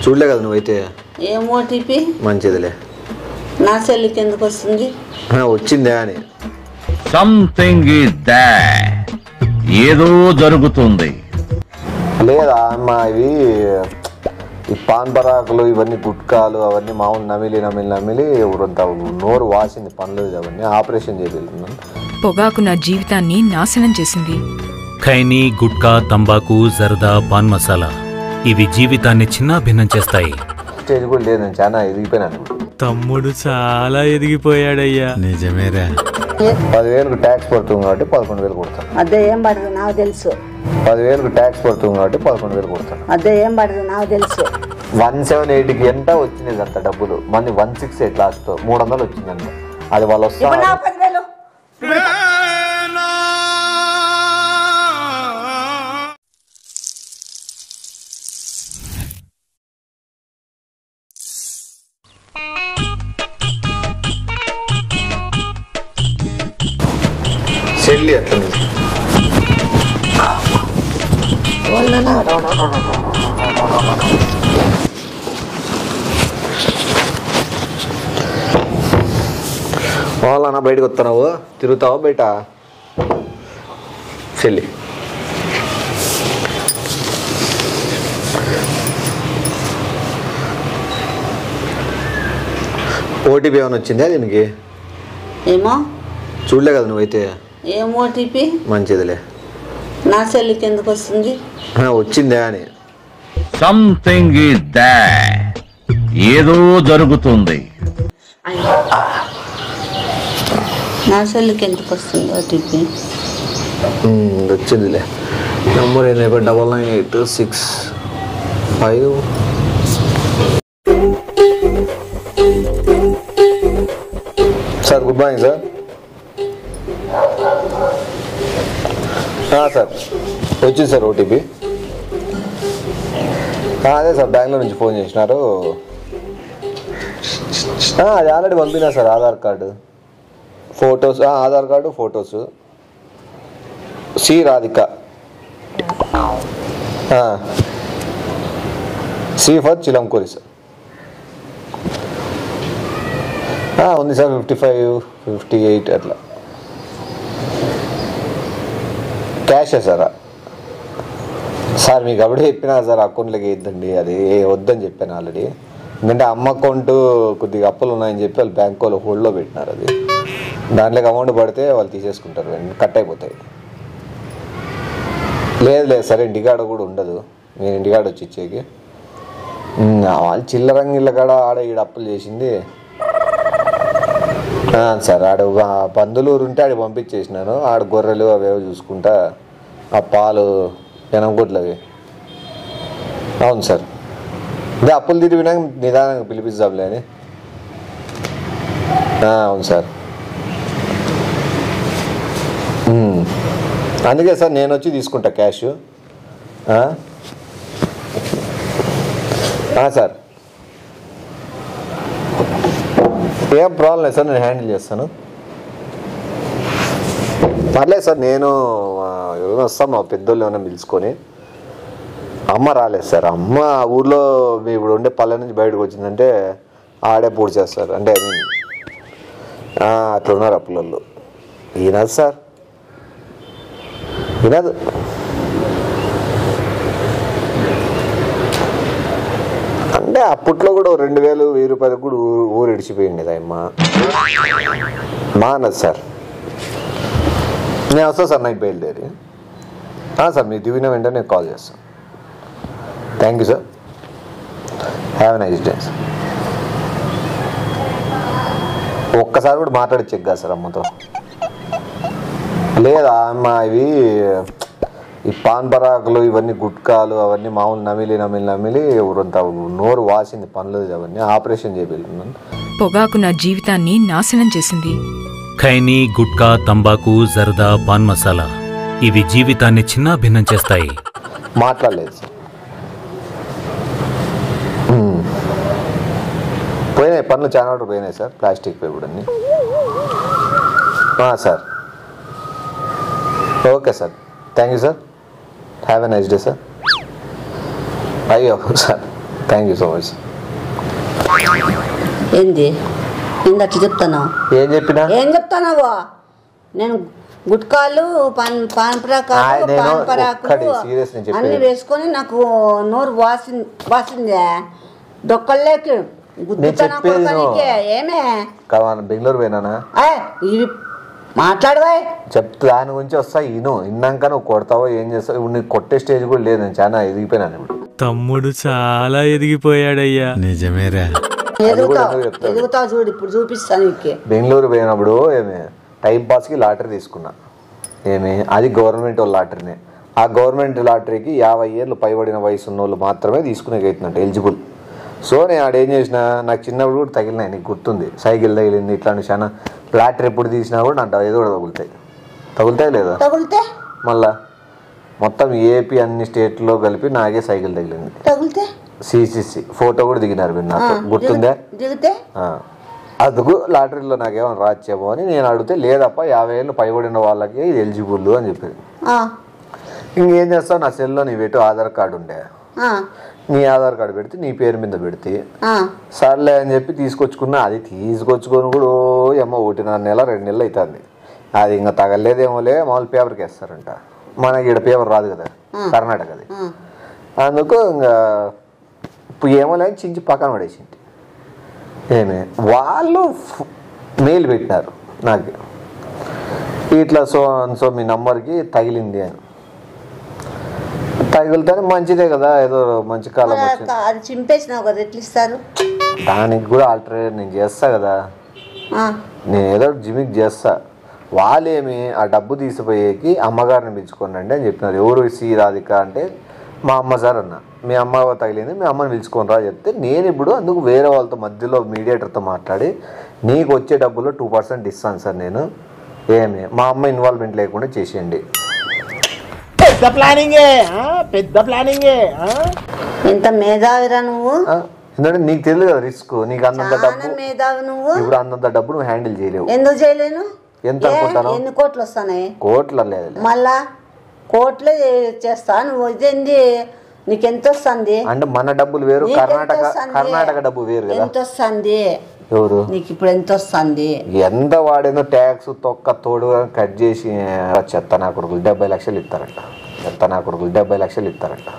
చూడలే కదా నువ్వైతే ఏం ఓటీపీ మంచిదిలే నా సెల్లుకి ఎందుకు వస్తుంది ఆ, వచ్చిందే అని సంథింగ్ ఈజ్ దాట్ ఏదో జరుగుతుంది లేదా అమ్మ ఇవి ఈ పాన్ పరాకులు ఇవన్నీ గుట్కాలు అవన్నీ మామూలు నమిలి నమిలి నమిలి ఊరంతా నోరు వాసింది పనులు అవన్నీ ఆపరేషన్ చేపిస్తున్నాను పొగాకు నా జీవితాన్ని నాశనం చేసింది ఖైనీ గుట్కా తంబాకు జర్దా పాన్ మసాలా ఇవి జీవితాన్ని చిన్నాభిన్నం చేస్తాయి స్టేజ్ కూడా లేదు నేను చాలా ఎదిగిపోయినాను తమ్ముడు చాలా ఎదిగిపోయాడయ్యా నిజమేరా పదివేలకు ట్యాక్స్ పడుతుంది కాబట్టి పదకొండు వేలు కొడతాను అదే ఏం పడదు నాకు తెలుసు పదివేలకు ట్యాక్స్ పడుతుంది కాబట్టి పదకొండు వేలు కొడతాను అదే ఏం పడదు నాకు తెలుసు వన్ సెవెన్ ఎయిట్కి ఎంత వచ్చింది అంత డబ్బులు మంది వన్ సిక్స్ ఎయిట్ లాస్ట్ మూడు వందలు వచ్చిందంట అది వాళ్ళు ఇప్పుడు వస్తారు నా పదివేలు చెల్లి అట్లా ఉంది. వాళ్ళన్నా బయటకు వస్తున్నావు తిరుగుతావా బయట చెల్లి ఓటీపీ ఏమైనా వచ్చిందా దీనికి ఏమో చూడలే కదా నువ్వైతే ఏం ఓటీపీ మంచిదిలే నా సెల్లుకి ఎందుకు వస్తుంది ఆ, వచ్చిందే అని సంథింగ్ ఈజ్ దాట్ ఏదో జరుగుతుంది నా సెల్లుకి ఎందుకు వస్తుంది ఓటీపీ ఉమ్, వచ్చిందిలే నెంబర్ ఏంటంటే double nine eight six five sir good morning sir sir వచ్చింది సార్ ఓటీపీ అదే సార్ బెంగళూరు నుంచి ఫోన్ చేసినారు ఆ, అది ఆల్రెడీ పంపినా sir Aadhaar card photos Aadhaar card photos C Radhika ఆ. సి ఫర్ చిలంకూరి సార్ ఆ, ఉంది sir fifty five fifty eight అట్లా క్యాషే సార్ సార్ మీకు అప్పుడే చెప్పినా సార్ అకౌంట్లోకి వేయద్దండి అది వద్దని చెప్పాను ఆల్రెడీ ఎందుకంటే అమ్మ అకౌంట్ కొద్దిగా అప్పులు ఉన్నాయని చెప్పి వాళ్ళు బ్యాంక్ వాళ్ళు హోల్డ్లో పెట్టినారు అది దాంట్లోకి అమౌంట్ పడితే వాళ్ళు తీసేసుకుంటారు కట్ అయిపోతాయి లేదు లేదు సరే ఇంటికాడ కూడా ఉండదు నేను ఇంటికాడ వచ్చి ఇచ్చేకి ఉమ్, వాళ్ళు చిల్లరంగిళ్ళ కాడ ఆడ ఈడ అప్పులు చేసింది ఆ, సరే ఆడ ఒక పందులూరు ఉంటే ఆడ పంపించేసినాను ఆడ గొర్రెలు అవేవో చూసుకుంటా ఆ పాలు ఎనంగుడ్లవి అవును సార్ ఇదే అప్పులు తిరిగినాక నిదానంగా పిలిపిద్దాంలే అని ఆ, అవును సార్ ఉమ్. అందుకే సార్ నేను వచ్చి తీసుకుంటా క్యాష్ ఆ? ఆ, సార్ ఏం ప్రాబ్లం లేదు సార్ నేను హ్యాండిల్ చేస్తాను పర్లేదు సార్ నేను ఆ, ఎవరైనా వస్తాం మా పెద్దోళ్ళు ఏమైనా పిలుచుకొని అమ్మ రాలేదు సార్ అమ్మ ఊర్లో మీ ఇప్పుడు ఉండే పల్లె నుంచి బయటకు వచ్చిందంటే ఆడే పూడి చేస్తారు అంటే I mean, ఆ, అట్లా ఉన్నారు ఆ పిల్లలు ఈయనది సార్ వినదు అంటే అప్పట్లో కూడా ఓ రెండు వేలు వెయ్యి రూపాయలకు కూడా ఊరు ఊరు ఇడిచిపోయింది కదా అమ్మ మా అన్నది సార్ నేను వస్తాను సార్ నైట్ బయలుదేరి ఆ, సార్ మీరు దిగిన వెంటనే నేను కాల్ చేస్తాను thank you sir have a nice day ఒక్కసారి కూడా మాట్లాడి చెక్ కదా సార్ అమ్మతో లేదా అమ్మ ఇవి ఈ పాన్ పరాకులు ఇవన్నీ గుట్కాలు అవన్నీ మామూలు నమిలి నమిలి నమిలి ఊరంతా నోరు వాసింది పనులు అవన్నీ ఆపరేషన్ చేపిస్తున్నాను పొగాకు నా జీవితాన్ని నాశనం చేసింది ఖైనీ గుట్కా తంబాకు జర్దా పాన్ మసాలా ఇవి జీవితాన్ని చిన్నాభిన్నం చేస్తాయి మాట్లాడలేదు సార్ మ్మ్. పోయినాయి పనులు చాలా వరకు పోయినాయి సార్ ప్లాస్టిక్ పై కూడా అన్ని ఆ, sir okay sir thank you sir have a nice day sir అయ్యో sir thank you so much ఏంది ఏంది అట్లా చెప్తున్నావు ఏం చెప్పినా ఏం చెప్తున్నావు నేను గుట్కాలు పాన్ ఆయ్, పాన్పరాకాలు నేను పాన్పరాకులు ఒక్కటి serious నేను చెప్పేది. అన్ని వేసుకొని నాకు నోరు వాసి వాసిందే డొక్కల్లోకి గుద్దుతానా చెప్పేది నువ్వు. కొడుకానికి ఏమే కావాలి బెంగళూరు పోయినానా ఏయ్, ఇవి మాట్లాడవా చెప్తే దాని గురించి వస్తా ఇను ఇన్నాక నువ్వు కొడతావో ఏం చేస్తావు ఇప్పుడు నీకు కొట్టే స్టేజ్ కూడా లేదు నేను చాలా ఎదిగిపోయినాను ఇప్పుడు తమ్ముడు చాలా ఎదిగిపోయాడయ్యా నిజమేరా ఎదుగుతావు ఎందుకు చెప్తావు? ఎదుగుతావు చూడు ఇప్పుడు చూపిస్తాను నీకు బెంగళూరు పోయినప్పుడు ఏమి టైం పాస్కి లాటరీ తీసుకున్నా ఏమి అది గవర్నమెంట్ వాళ్ళ లాటరీనే ఆ గవర్నమెంట్ లాటరీకి యాభై ఏళ్ళు పైబడిన వయసు ఉన్న వాళ్ళు మాత్రమే తీసుకునే అవుతుందంట ఎలిజిబుల్ సో నేను ఆడ ఏం చేసిన నాకు చిన్నప్పుడు కూడా తగిలినాయి నీకు గుర్తుంది సైకిల్ తగిలింది ఇట్లాంటి చాలా లాటరీ ఎప్పుడు తీసినా కూడా నాకు ఏదో ఒకటి తగులుతాయి తగులుతాయి లేదా తగులితే మళ్ళా మొత్తం ఏపీ అన్ని స్టేట్లో కలిపి నాకే సైకిల్ తగిలింది తగిలితే సిసిసి ఫోటో కూడా దిగినారు మీరు నాతో గుర్తుందా దిగితే ఆ. అందుకు లాటరీలో నాకేమైనా రాచ్చేమో అని నేను అడిగితే లేదప్ప యాభై ఏళ్ళు పైబడిన వాళ్ళకి ఇది ఎలిజిబుల్ అని చెప్పింది ఆ, ఇంకేం చేస్తావు నా సెల్లో నీ పెట్టు ఆధార్ కార్డు ఉండే ఆ, నీ ఆధార్ కార్డు పెడితే నీ పేరు మీద పెడితే ఆ. సర్లే అని చెప్పి తీసుకొచ్చుకున్నా అది తీసుకొచ్చుకొని కూడా ఓ ఏమో ఒకటిన్నర నెల రెండు నెలలు అవుతుంది అది ఇంకా తగలేదేమోలే మామూలు పేపర్కి వేస్తారంట మనకి ఇక్కడ పేపర్ రాదు కదా కర్ణాటకది అందుకు ఇంకా ఇప్పుడు ఏమోలే అని చించి పక్కన పడేసింది ఏమి వాళ్ళు ఫ్- మెయిల్ పెట్టినారు నాకు ఇట్లా సో సో మీ నంబర్కి తగిలింది అని తగిలితే మంచిదే కదా ఏదో మంచి కాలం మరి వచ్చింది ఆ- అది చింపేసినావు కదా ఎట్లా ఇస్తారు దానికి కూడా ఆల్టర్నేట్ నేను చేస్తా కదా ఆ, నేను ఏదో జిమిక్ చేస్తా వాళ్ళేమి ఆ డబ్బు తీసిపోయేకి అమ్మగారిని పిలుచుకోనండి అని చెప్పినారు ఎవరు సి రాధిక అంటే మా అమ్మ సార్ అన్న మీ అమ్మ తగిలింది మీ అమ్మని పిలుచుకొని రా చెప్తే నేను ఇప్పుడు అందుకు వేరే వాళ్ళతో మధ్యలో మీడియేటర్తో మాట్లాడి నీకు వచ్చే డబ్బులో టూ పర్సెంట్ ఇస్తాను సార్ నేను ఏమి మా అమ్మ ఇన్వాల్వ్మెంట్ లేకుండా చేసేయండి పెద్ద ప్లానింగే ఆ? పెద్ద ప్లానింగే ఆ? ఎంత మేధావిరా నువ్వు ఆ, ఎందుకంటే నీకు తెలియదు కదా రిస్క్ నీకు అంతంత చాలా డబ్బు మేధావి నువ్వు ఇప్పుడు అంతంత డబ్బు నువ్వు హ్యాండిల్ చేయలేవు ఎందుకు చేయలేను ఎంత ఏ, అనుకుంటాను? ఎన్ని కోట్లు వస్తాయి కోట్ల లేదు మళ్ళా కోట్లే చేస్తా నువ్వు ఇదేంది నీకెంత వస్తుంది అంటే మన డబ్బులు వేరు నీకెంత కర్ణాటక వస్తుంది? కర్ణాటక డబ్బు వేరు కదా ఎంత వస్తుంది ఎవరు నీకు ఇప్పుడు ఎంత వస్తుంది ఎంత వాడేదో ట్యాక్స్ తొక్క తోడు అని కట్ చేసి ఆ, చెత్త నా కొడుకులు డెబ్బై లక్షలు ఇస్తారంట చెత్త నా కొడుకులు డెబ్బై లక్షలు ఇస్తారంట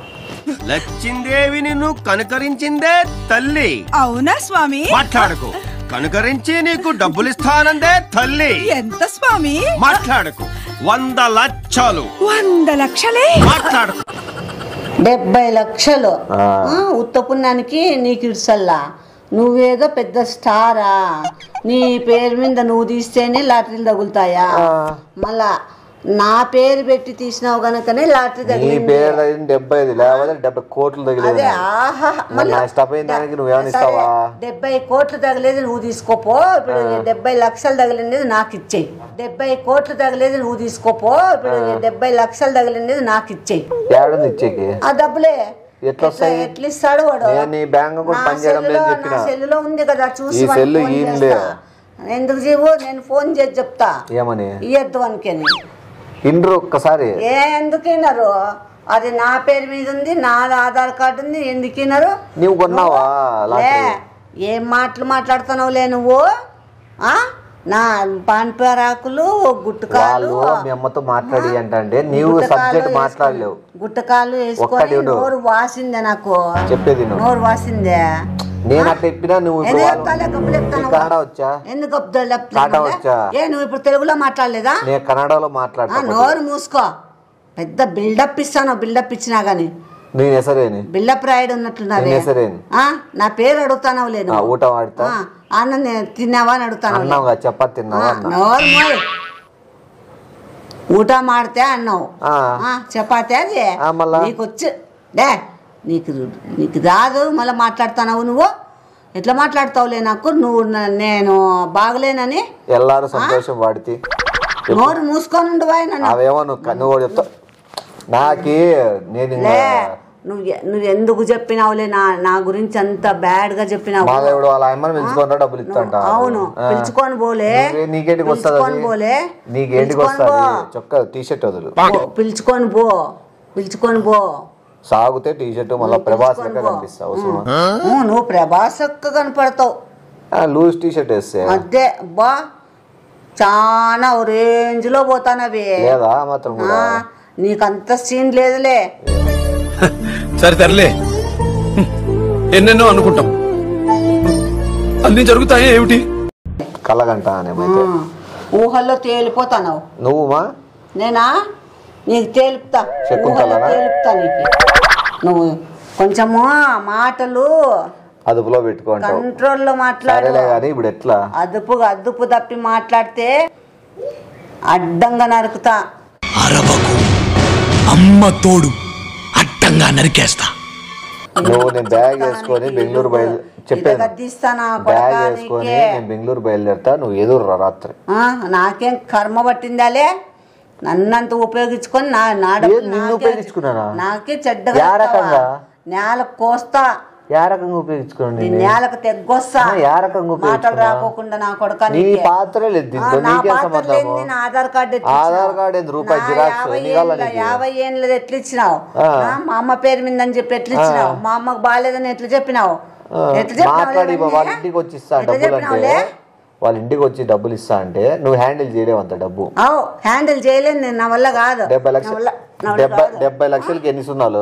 లచ్చిందేవి నిన్ను కనుకరించిందే తల్లి అవునా స్వామి మాట్లాడకు కనుకరించి నీకు డబ్బులిస్తానందే తల్లి ఎంత స్వామి మాట్లాడకు వంద లక్షలు వంద లక్షలే మాట్లాడకు డెబ్బై లక్షలు ఆ. ఆ, ఉత్త పుణ్యానికి నీకు ఇడ్సల్లా నువ్వేదో పెద్ద స్టారా నీ పేరు మీద నువ్వు తీస్తేనే లాటరీలు తగులుతాయా మళ్ళా నా పేరు పెట్టి తీసినావు గనకనే లాటరీ నీ తగిలింది పేరు తగిలింది డెబ్బై ఐదు లేకపోతే డెబ్బై కోట్లు తగిలేదు అదే ఆహా మరి నా ఇష్టమైన దానికి నువ్వేమైనా ఇస్తావా డెబ్బై కోట్లు తగిలేది నువ్వు తీసుకోపో ఇప్పుడు డెబ్బై లక్షలు తగిలింది నాకు ఇచ్చేయి డెబ్బై కోట్లు తగిలేది నువ్వు తీసుకోపో ఇప్పుడు డెబ్బై లక్షలు తగిలింది నాకు ఇచ్చేయి ఏడుంది ఇచ్చేకి ఆ డబ్బులే ఎట్లా వస్తాయి? ఎట్లా ఇస్తాడు వాడు నేను నీ బ్యాంక్ అకౌంట్ నా పని చేయడం లేదు సెల్లులో- చెప్పిన నా సెల్లులో ఉంది కదా చూసి ఈ వాడికి సెల్లు ఫోన్ ఈయనలే. చేస్తా. ఎందుకు జీవు నేను ఫోన్ చేసి చెప్తా ఏమని ఇయ్యద్దు అనుకని ఇండ్రు ఒక్కసారి ఏ ఎందుకు వినరు అది నా పేరు మీద ఉంది నా ఆధార్ కార్డు ఉంది ఎందుకు వినరు నువ్వు కొన్నావా లే లాటరీ ఏం మాటలు మాట్లాడుతున్నావు లే నువ్వు ఆ? నా పాన్పరాకులు గుట్టకాలు వాళ్ళు మీ అమ్మతో మాట్లాడి అంటే నీవు గుట్టకాలు సబ్జెక్ట్ వేసుకొని- మాట్లాడలేవు గుట్టకాలు ఒక్కటి వేసుకొని ఉండు. నోరు వాసిందే నాకు చెప్పేది నువ్వు నోరు వాసిందే నేను అట్లా చెప్పినా నువ్వు ఇప్పుడు ఎందుకు వాళ్ళు- చెప్తాలే, గబ్బులు చెప్తాను. నీకు కన్నడ వచ్చా ఎందుకు గబ్బులు చెప్తాను? టాటా వచ్చా? ఏ నువ్వు ఇప్పుడు తెలుగులో మాట్లాడలేదా నేను కన్నడలో ఆ, మాట్లాడతా నోరు మూసుకో పెద్ద బిల్డప్ ఇస్తాను బిల్డప్ ఇచ్చినా గానీ నేను ఎసరేని బిల్డప్ రాయడు ఉన్నట్లున్నావే నేను ఎసరేని ఆ, నా పేరు అడుగుతానో లేదు ఆ, ఊట వాడతా అన్న నేను తిన్నావా అని అడుగుతాను అన్నావుగా చపాతి తిన్నావా అన్నా నోరు మోయ్ ఊట మాడితే అన్నావు ఆ. ఆ, చపాతి అది ఆ, మళ్ళా? నీకు వచ్చి డే నీకు నీకు రాదు మళ్ళీ మాట్లాడుతున్నావు నువ్వు ఎట్లా మాట్లాడతావులే నాకు నువ్వు న- నేను బాగలేనని ఎల్లారు సంతోషం వాడితే నోరు మూసుకొని ఉండవా నన్ను అవేమో నువ్వు క- నువ్వు చెప్తావు నాకి నేను ఇంకా లే నువ్వు ఎ- నువ్వు ఎందుకు చెప్పినావులే నా నా గురించి అంత బ్యాడ్ గా చెప్పినావు మా దేవుడు వాళ్ళ అమ్మని పిలుచుకుంటా డబ్బులు ఇస్తాంట అవును పిలుచుకొని పోలే నీకే- నీకేంటికి వస్తుంది పిలుచుకొని పోలే నీకేంటికి పిలుచుకొని వస్తుంది పో. చొక్కా టీ షర్ట్ వదులు పో, పిలుచుకొని పో పిలుచుకొని పో సాగుతే టీ షర్ట్ మళ్ళీ ప్రభాస్ లెక్క కనిపిస్తావు అవసరమా? ఊ, నువ్వు ప్రభాస్ ఒక్క కనపడతావు ఆ, లూజ్ టీ షర్ట్ వేస్తే అదే బా చాలా రేంజ్ లో పోతానవి లేదా ఆ మాత్రం ఆ, కూడా నీకంత సీన్ లేదులే సరే తరలే ఎన్నెన్నో అనుకుంటాం అన్ని జరుగుతాయి ఏమిటి కళ్ళగంట అనేమైతే ఆ, ఊహల్లో తేలిపోతానవు నువ్వు మా నేనా నీకు తేలుపుతా శకుంతలనా? ఊహల్లో తేలుపుతా నీకు నువ్వు కొంచెము మాటలు అదుపులో పెట్టుకుంటావు కంట్రోల్లో మాట్లాడు సరేలే కానీ ఇప్పుడు ఎట్లా అదుపు అదుపు తప్పి మాట్లాడితే అడ్డంగా నరుకుతా అరవకు అమ్మ తోడు అడ్డంగా నరికేస్తా నువ్వు నేను బ్యాగ్ వేసుకొని బెంగళూరు బయలు చెప్పాను గద్దిస్తానా బ్యాగ్ కొడకా వేసుకొని నీకే? నేను బెంగళూరు బయలుదేరుతా నువ్వు ఎదురు రా రాత్రి ఆ, నాకేం కర్మ పట్టిందాలే నన్నంత ఉపయోగించుకొని నా నా ఏ, డబ్బులు నిన్ను నాకే- ఉపయోగించుకున్నానా? నాకే చెడ్డగా యా చెప్తావా? రకంగా? నేల కోస్తా ఏ రకంగా ఉపయోగించుకోండి నీ నేలకు తెగ్గొస్తా ఆ, యా రకంగా మాటలు ఉపయోగించుకున్నా? రాకోకుండా నా కొడుక నీ పాత్ర లేదు దీంట్లో నా నీకేం పాత్ర సంబంధము లేనిది నా ఆధార్ కార్డు ఎట్లా ఆధార్ ఇచ్చినావు? కార్డు ఏంది రూపాయి నా జిరాక్స్ యాభై ఎన్ని కావాలా ఏళ్ళ- నీకు? యాభై ఏళ్ళది ఎట్లా ఇచ్చినావు ఆ. ఆ, మా అమ్మ పేరు మీద అని చెప్పి ఎట్లా ఇచ్చినావు మా అమ్మకు బాగాలేదని ఎట్లా చెప్పినావు ఆ, ఎట్లా చెప్పినావు మాట్లాడి ఇవన్నీ? వాళ్ళ ఇంటికి వచ్చి ఇస్తా ఎట్లా డబ్బులు అంటే చెప్పినావులే? వాళ్ళ ఇంటికి వచ్చి డబ్బులు ఇస్తా అంటే నువ్వు హ్యాండిల్ చేయలేవు అంత డబ్బు అవు హ్యాండిల్ చేయలేను నేను నా వల్ల కాదు డెబ్బై నా లక్షలు వల్ల- నా వల్ల డెబ్బై కాదు. డెబ్బై లక్షలకి ఎన్ని సున్నాలు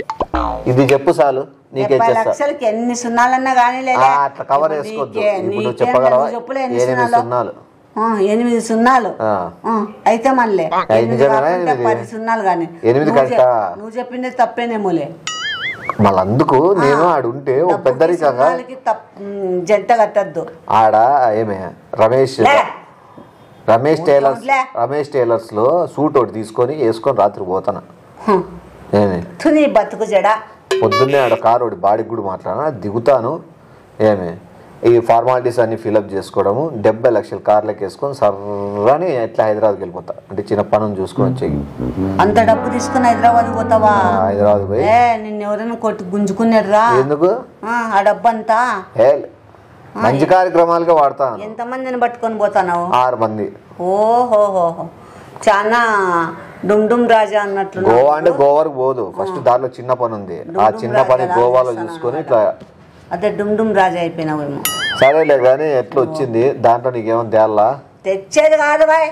ఇది చెప్పు చాలు నీకే డెబ్బై ఇచ్చేస్తా లక్షలకి ఎన్ని సున్నాలన్నా కానీ ఆ, అట్లా కవర్ వేసుకోవద్దు ఇప్పుడు నువ్వు చెప్పగలవా ఎనిమిది సున్నాలు ఎనిమిది సున్నాలు ఆ. ఆ, అయితే మళ్ళీ ఆ, ఎనిమిది నిజమేనా కాకుండా ఎనిమిది? పది సున్నాలు కానీ ఎనిమిది నువ్వు కరెక్టా? చెప్- నువ్వు చెప్పింది తప్పేనేమోలే మళ్ళీ అందుకు నేను ఆడుంటే ఓ డబ్బుకి పెద్దరికంగా సున్నాలకి తప్- ఉమ్, జంట కట్టద్దు ఆడ ఏమే రమేష్ లే. రమేష్ టైలర్స్ లే. రమేష్ టైలర్స్ లో సూట్ ఒకటి తీసుకొని వేసుకొని రాత్రి పోతాను హ్మ్. ఏమి తుని బతుకు జడ పొద్దున్నే ఆడ కారు ఒకటి బాడీకి కూడా మాట్లాడినా దిగుతాను ఏమి ఈ ఫార్మాలిటీస్ అన్ని ఫిలప్ చేసుకోవడము డెబ్బై లక్షల కార్లకి వేసుకొని సర్రని ఎట్లా హైదరాబాద్కి వెళ్ళిపోతా అంటే చిన్న పనులు చూసుకొని వచ్చేయి అంత డబ్బు తీసుకుని హైదరాబాద్ పోతావా హైదరాబాద్ పోయి ఏ నిన్ను ఎవరైనా కొట్టి గుంజుకున్నారా ఎందుకు ఆ, ఆ డబ్బు అంతా ఏ మంచి కార్యక్రమాలకే వాడతాను ఎంతమందిని పట్టుకొని పోతావు ఆరు మంది ఓహోహో చాలా డుమ్ డుమ్ రాజా అన్నట్లు గోవా అంటే గోవాకి పోదు ఫస్ట్ దాంట్లో చిన్న పని ఉంది ఆ చిన్న పని గోవాలో చూసుకొని ఇట్లా అదే డుమ్ డుమ్ రాజా అయిపోయినావేమో సరేలే కానీ ఎట్లా వచ్చింది దాంట్లో నీకేమో తేలా తెచ్చేది కాదు బాయ్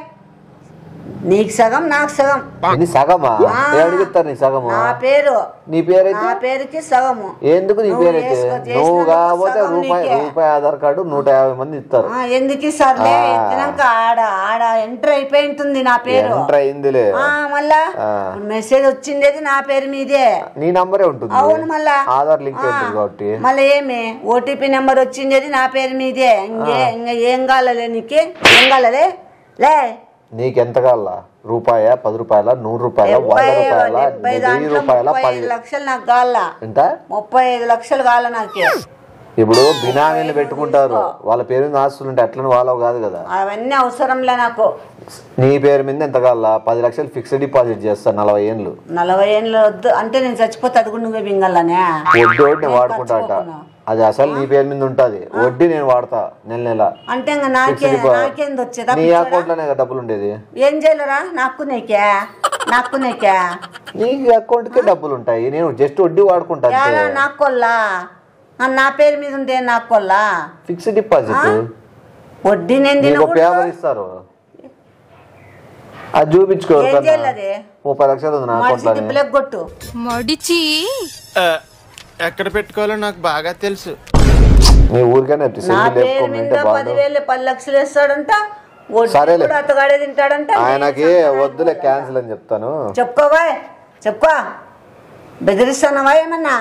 నీకు సగం నాకు సగం నీ సగమా ఆ. అడుగుతారు నీ సగము నా పేరు నీ పేరైతే నా పేరుకి సగము ఎందుకు నీ నువ్వు పేరైతే చేసుకో- నువ్వు చేసినందుకు కాకపోతే సగం రూపాయి నీకే. రూపాయి ఆధార్ కార్డు నూట యాభై మంది ఇస్తారు ఆ, ఎందుకు ఇస్తారులే ఆ. ఎత్తినాక ఆడ ఆడ ఎంటర్ అయిపోయి ఉంటుంది నా పేరు ఎంటర్ అయిందిలే ఆ, మళ్ళా ఆ. మెసేజ్ వచ్చిండేది నా పేరు మీదే నీ నంబరే ఉంటుంది అవును మళ్ళా ఆధార్ లింక్ ఆ, ఉంటుంది కాబట్టి మళ్ళీ ఏమి ఓటీపీ నెంబర్ వచ్చిండేది నా పేరు మీదే ఇంకే ఇంకా ఏం కావాలలే నీకు ఏం కావాలలే లే నీకెంత కావాలా రూపాయ పది రూపాయల నూరు రూపాయల వంద డెబ్బై రూపాయల డెబ్బై వెయ్యి దాంట్లో రూపాయల ముప్పై పది ఐదు లక్షలు నాకు కావాలా ఎంత ముప్పై ఐదు లక్షలు కావాలా నాకే ఇప్పుడు బినామీలు పెట్టుకుంటారు వాళ్ళ పేరు మీద ఆస్తులు ఉంటే అట్లని వాళ్ళవి కాదు కదా అవన్నీ అవసరంలే నాకు నీ పేరు మీద ఎంత కావాలా పది లక్షలు ఫిక్స్డ్ డిపాజిట్ చేస్తా నలభై ఏళ్ళు నలభై ఏళ్ళు వద్దు అంటే నేను చచ్చిపోతే అది కూడా నువ్వే బింగల్లనే వడ్డీ ఒకటి నేను వాడుకుంటా అంట అది అసలు నీ పేరు మీద ఉంటది వడ్డీ నేను వాడతా నెల నెల అంటే ఇంకా నాకే ఫిక్స్డ్ డిపా- నాకేంది వచ్చేదా నీ పిచ్చోడా? అకౌంట్ లోనే కదా డబ్బులు ఉండేది ఏం చేయలేరా నాకు నీకే నాకు నీకే నీ అకౌంట్ కి డబ్బులు ఉంటాయి నేను జస్ట్ వడ్డీ వాడుకుంటా యారా నాకొల్లా ఆ, నా పేరు మీద ఉంటే నాకొల్లా ఫిక్స్డ్ డిపాజిట్ వడ్డీ నేను నీకు తినకూడదు పేపర్ ఇస్తారు అది చూపించుకో ఏం ఎవరికన్నా. చేయాలి అది? ముప్పై లక్షలు ఉంది నా అకౌంట్ మనిషి లోనే తిప్పలేక కొట్టు మడిచి ఎక్కడ పెట్టుకోవాలో నాకు బాగా తెలుసు నీ ఊరికైనా నా సెల్లు పేరు లేపుకొని మీద ఉంటే బాగుండు పదివేలు పది లక్షలు వేస్తాడంట వడ్డీ సరేలే. కూడా అతగాడే తింటాడంట ఆయనకి వద్దులే క్యాన్సిల్ అని చెప్తాను చెప్పుకోవా చెప్పుకో బెదిరిస్తానవా ఏమన్నా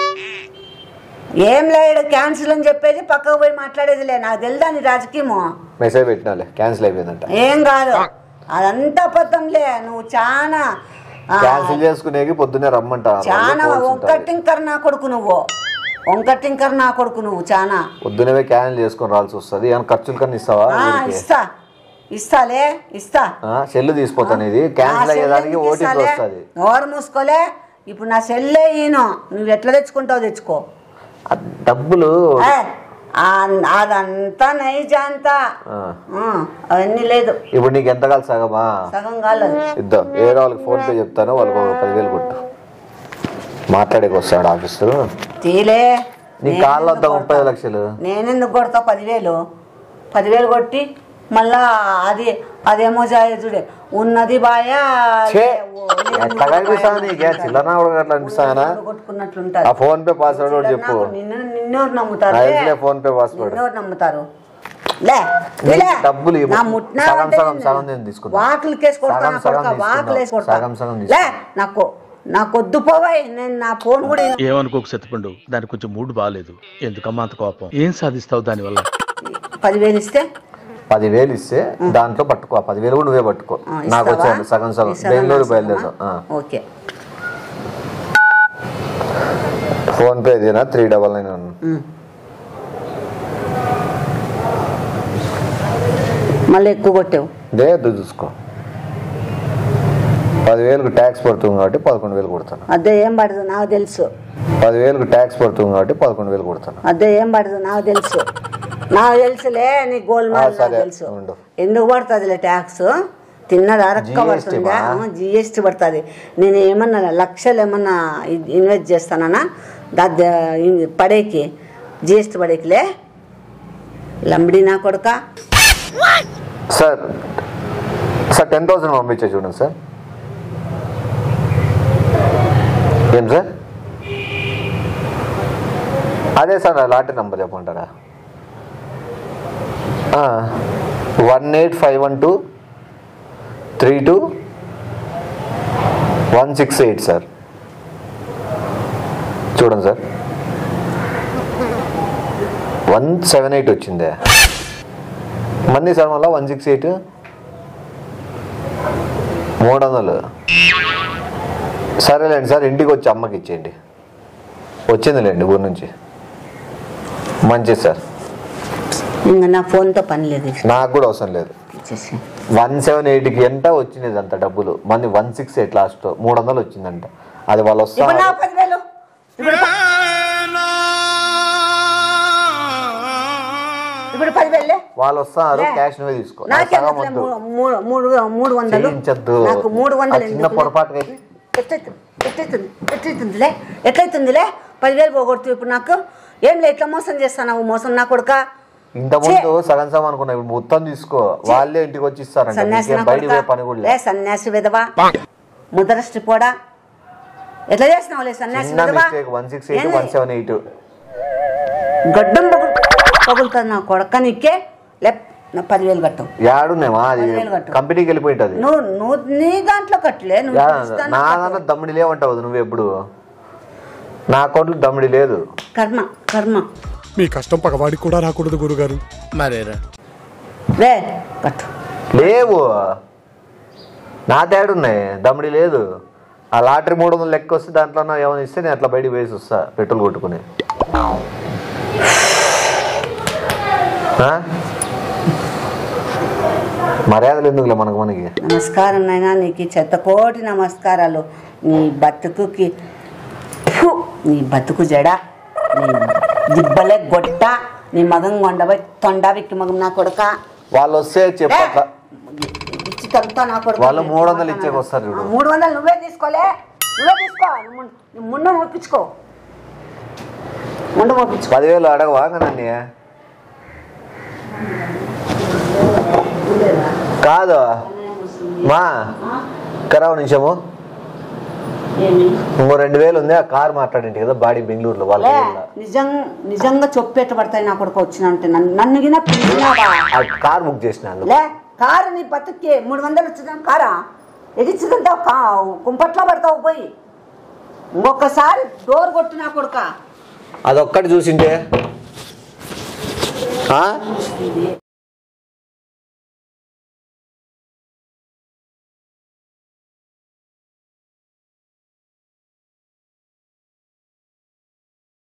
ఏం లేదు క్యాన్సిల్ అని చెప్పేది పక్కకు పోయి మాట్లాడేదిలే నాకు తెలుదా నీ రాజకీయము మెసేజ్ పెట్టినాలే క్యాన్సిల్ అయిపోయిందంట ఏం కాదు అదంతా అబద్ధంలే నువ్వు చాలా ఆ, క్యాన్సిల్ చేసుకునేకి పొద్దున్నే రమ్మంట చాలా వంకటింకర్ నా కొడుకు నువ్వు వంకటింకర్ నా కొడుకు నువ్వు చాలా పొద్దునే క్యాన్సిల్ చేసుకొని రావాల్సి వస్తుంది ఏమైనా ఖర్చులు కన్నా ఇస్తావా ఆ, ఊరికి? ఇస్తా ఇస్తాలే ఇస్తా ఆ, సెల్లు తీసిపోతాను ఇది క్యాన్సిల్ నా అయ్యేదానికి సెల్ ఓటీపీ ఎందుకు వస్తుంది ఇస్తాలే? నోరు మూసుకోలే ఇప్పుడు నా సెల్లే ఈయన నువ్వు ఎట్లా తెచ్చుకుంటావు తెచ్చుకో డబ్బులు ఏ, ఆ- అదంతా నైజా అంతా ఆ. ఆ, అవన్నీ లేదు ఇప్పుడు నీకు ఎంత కాదు సగమా సగం కాలేదు ఇద్దాం ఏ వాళ్ళకి ఫోన్ పే చెప్తాను వాళ్ళకి ఒక పదివేలు కొట్టు మాట్లాడేకి వస్తాడు ఆఫీసు తీలే నీ నేనెందుకు కాళ్ళు వద్ద కొడతా? ముప్పై లక్షలు నేనెందుకు కొడతా పదివేలు పదివేలు కొట్టి మళ్ళా అది అదేమో జాయ చూడే ఉన్నది బాయా ఛే, లేనిది ఎట్లా కనిపిస్తాను నీకే చిల్లర కూడా అట్లా అనిపిస్తానా కొట్టుకున్నట్లుంటారు ఆ ఫోన్ పే పాస్వర్డ్ కూడా చెప్పు నిన్ను నిన్నెవరు నమ్ముతారు నా ఫోన్ పే పాస్వర్డ్ నిన్నెవరు నమ్ముతారు లే నీకు లే. డబ్బులు ఇవ్వు. నా ముట్టినా సగం అంటే సగం నేను సగం నేను తీసుకుంటా. వాకిలి కేసు కొడతా సగం నా సగం కొడుకా, వాకిలి తీసుకుందాం. వేసి కొడతా. సగం సగం లే నాకు నాకొద్దు పోవాయి నేను నా ఫోన్ కూడా ఏమనుకోకు సత్తిపండు దానికి కొంచెం మూడ్ బాగాలేదు ఎందుకమ్మా అంత కోపం ఏం సాధిస్తావు దానివల్ల పదివేలు ఇస్తే పదివేలు ఇస్తే దాంట్లో పట్టుకో ఆ పదివేలు కూడా నువ్వే పట్టుకో ఆ, నాకు ఇస్తావా? వచ్చాను సగం సగం ఈ సగం బెంగళూరు నాకు బయలుదేరుతాం సగమా? ఓకే ఫోన్ పే ఇదేనా త్రీ డబల్ నైన్ వన్ ఉమ్. మళ్ళీ ఎక్కువ కొట్టావు దే చూసుకో పదివేలకు ట్యాక్స్ పడుతుంది కాబట్టి పదకొండు వేలు కొడతాను అదే ఏం పడదు నాకు తెలుసు పదివేలకు ట్యాక్స్ పడుతుంది కాబట్టి పదకొండు వేలు కొడతాను అదే ఏం పడదు నాకు తెలుసు నాకు తెలుసులే నీ గోల్డ్ మాల్ ఆ, నాకు సరే, తెలుసు ఉండు. ఎందుకు పడుతుందిలే ట్యాక్స్ తిన్నది అరక్క GST పడుతుందా మా? జిఎస్టీ పడుతుంది నేను ఏమన్నా లక్షలు ఏమన్నా ఇ- ఇన్వెస్ట్ చేస్తానా దాని పడేకి జిఎస్టీ పడేకిలే లంబడి నా కొడుక సార్ సార్ టెన్ థౌసండ్ పంపించే చూడండి సార్ ఏం సార్ అదే సార్ లాటరీ నెంబర్ చెప్పమంటారా one eight five one two three two one six eight sir చూడండి సార్ వన్ సెవెన్ ఎయిట్ వచ్చిందే మంది సార్ మళ్ళీ వన్ సిక్స్ ఎయిట్ మూడు వందలు సరేలేండి సార్ ఇంటికి వచ్చి అమ్మకి ఇచ్చేయండి వచ్చిందిలేండి ఊరి నుంచి మంచిది సార్ ఇంకా నా ఫోన్తో పని లేదు నాకు కూడా అవసరం లేదు ఇచ్చేసి వన్ సెవెన్ ఎయిట్కి ఎంత వచ్చినది అంత డబ్బులు మంది వన్ సిక్స్ ఎయిట్ లాస్ట్ మూడు వందలు వచ్చిందంట అది వాళ్ళు ఇప్పుడు నా వస్తారు పదివేలు ఇప్పుడు ప- ఇప్పుడు పదివేలే వాళ్ళు వస్తారు లే. క్యాష్ నువ్వే తీసుకో నాకు నాకేం సగం వద్దులే, వద్దు మూడు మూడు మూడు వందలు చేయించద్దు నాకు మూడు ఆ వందలు చిన్న ఎందుకులే? పొరపాటుగా అయితే ఎట్లయితుంది ఎట్లయితుంది ఎట్లయితుందిలే ఎట్లయితుందిలే పదివేలు పోగొడుతూ ఇప్పుడు నాకు ఏం లే ఇట్లా మోసం చేస్తాను మోసం నా కొడుక ఇంత ముందు సగం సగం అనుకున్నా ఇప్పుడు మొత్తం తీసుకో వాళ్ళే ఇంటికి వచ్చి ఇస్తారంట సన్యాసి నీకేం నా బయటికి పోయే పని కొడుక కూడా లే లేదు సన్యాసి విధవా ముదరష్టి పోడా ఎట్లా చేసినావు లే సన్యాసి చిన్న విధవా మిస్టేక్ వన్ సిక్స్ ఎయిట్ ఏంది? వన్ సెవెన్ ఎయిట్ గడ్డం పగులు పగులుతుంది నా కొడక నీకే లే నా పదివేలు కట్టవు యాడున్నామా అది పదివేలు కట్టు. కంపెనీకి వెళ్ళిపోయింటది నువ్వు నువ్వు నీ దాంట్లో కట్టలే నువ్వు యా, ఇస్తాను నా కట్టు. దాంట్లో దమ్మిడి లేవంటావు నువ్వు ఎప్పుడు నా అకౌంట్లో దమ్మిడి లేదు కర్మ కర్మ మీ కష్టం పగవాడికి కూడా రాకూడదు గురుగారు మరేరా రే కట్టు లేవు నా తేడున్నాయి దమ్మిడి లేదు ఆ లాటరీ మూడు వందలు లెక్క వస్తే దాంట్లో ఏమైనా ఇస్తే నేను అట్లా బయటికి వేసి వస్తా పెట్రోల్ కొట్టుకుని ఆ? మర్యాదలు ఎందుకులే మనకు మనకి నమస్కారం నాయనా నీకు ఈ చెత్త కోటి నమస్కారాలు నీ బతుకుకి ఫు, నీ బతుకు జడ నీ దిబ్బలే గొట్ట నీ మగం కొండబోయి తొండవిక్కి మగం నా కొడుక వాళ్ళు వస్తే చెప్పట్లా ఇచ్చి తగ్గుతా నా కొడుకు వాళ్ళు మూడు వందలు ఇచ్చేకి వస్తారు ఆ, చూడు మూడు వందలు నువ్వే తీసుకోలే నువ్వే తీసుకో నువ్వు ముందు- నువ్వు ముందు ఒప్పించుకో ముందు ఒప్పించుకో పదివేలు అడగవా నన్ను కాదు మా కరావు నిమిషము ఇంకో రెండు వేలు ఉంది ఆ కార్ మాట్లాడింటి కదా బాడీ బెంగళూరులో వాళ్ళ లే ఊర్లో. నిజం నిజంగా చొప్పేట పడతాయి నా కొడుకు వచ్చినంటే నన్ను నన్ను గిన పిలిచినావా ఆ కార్ బుక్ చేసినాను లే కారు నీ బతుక్కి మూడు వందలు వచ్చిందాం కారా ఎగిచ్చుకుంటావు కా కుంపట్లో పడతావు పోయి ఇంకొకసారి డోర్ కొట్టు నా కొడుక అదొక్కటి చూసింటే ఆ?